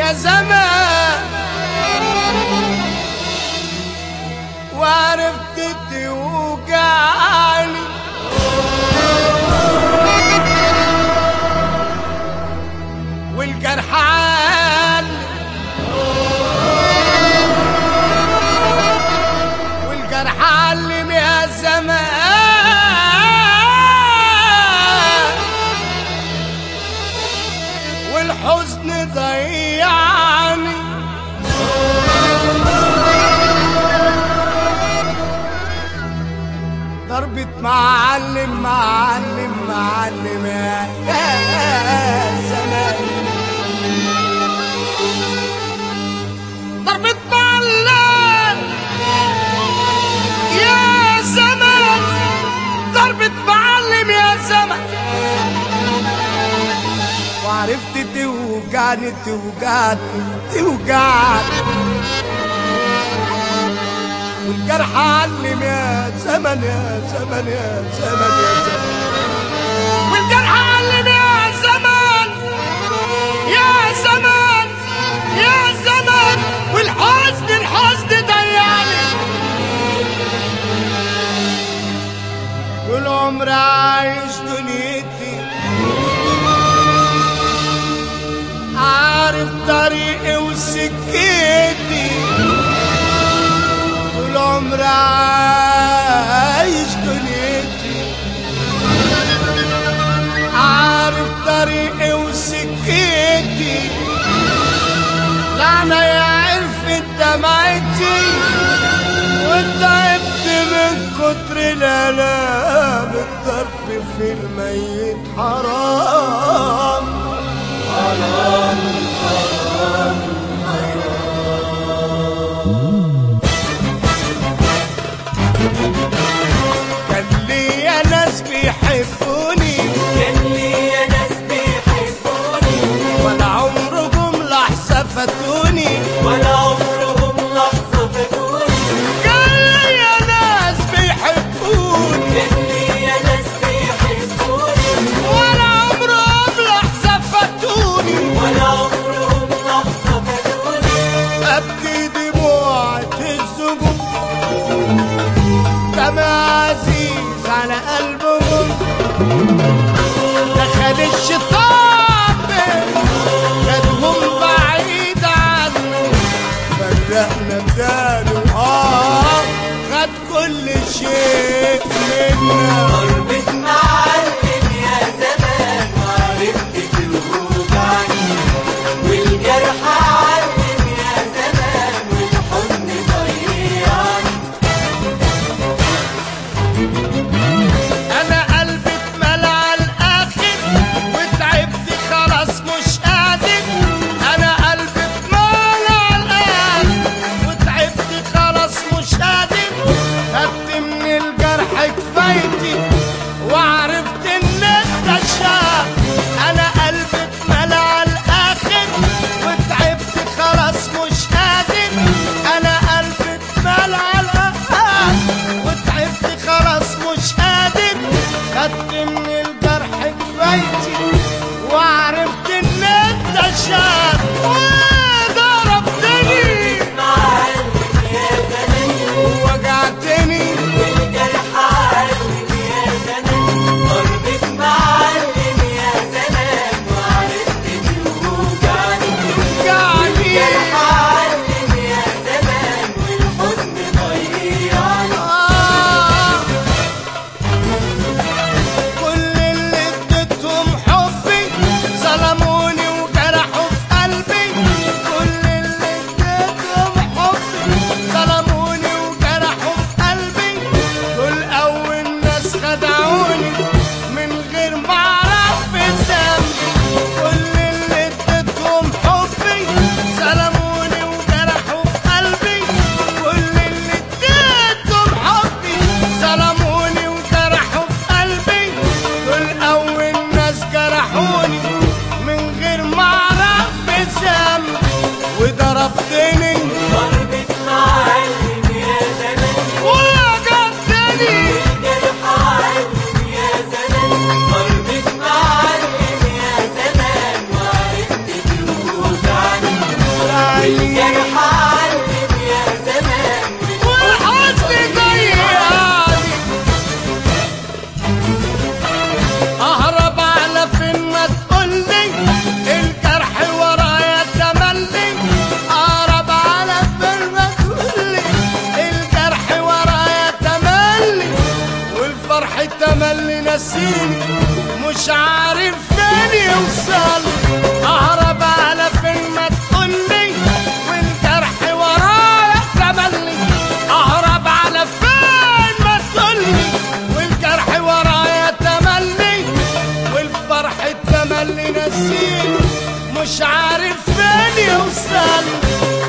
يا زمان وعرفت توجعني والجرح عالي والجرح علم يا زمان والحزن ضيعني ضربة معلم معلم معلم يا يا زمان ضربة معلم يا زمان ضربة معلم يا زمان وعرفت توجعني توجعني توجعني والجرح علم يا زمن يا زمن يا زمن يا زمن والجرح علم يا زمن يا زمن يا زمن والحزن الحزن ضيعني طول عمري عايش دنيتي عارف طريقي وسكتي طول عمري عايش دنيتي عارف طريقي وسكتي لعنة يا عرفت دمعتي وتعبت من كتر الآلام الضرب في الميت حرام كان ليا ناس بيحبوني كان ليا ناس بيحبوني ولا عمرهم لحظة فاتوني ولا عمرهم لحظة فاتوني كان ليا ناس بيحبوني كان ليا ناس بيحبوني ولا عمرهم لحظة فاتوني ولا عمرهم لحظة فاتوني أبكي دموع الزجوج كما عزيز على قلبهم دخل الشيطان خدهم بعيد عنه فرقنا بداله اه خد كل شيء منا ضربة معلم يا زمان وعرفت توجعني والجرح علم يا زمان والحزن ضيعني انا قلبي اتملى على الاخر وتعبت خلاص مش قادر انا قلبي اتملى على الاخر وتعبت خلاص مش قادر خدت من الجرح كفايتي وعرفت ان انت شاب انا قلبي اتملى على الاخر وتعبت مش عارف فين يوصل اهرب على فين ما تقولي والجرح ورايا تملي اهرب على فين ما تقولي والجرح ورايا تملي والفرح التملي نسيت مش عارف فين يوصل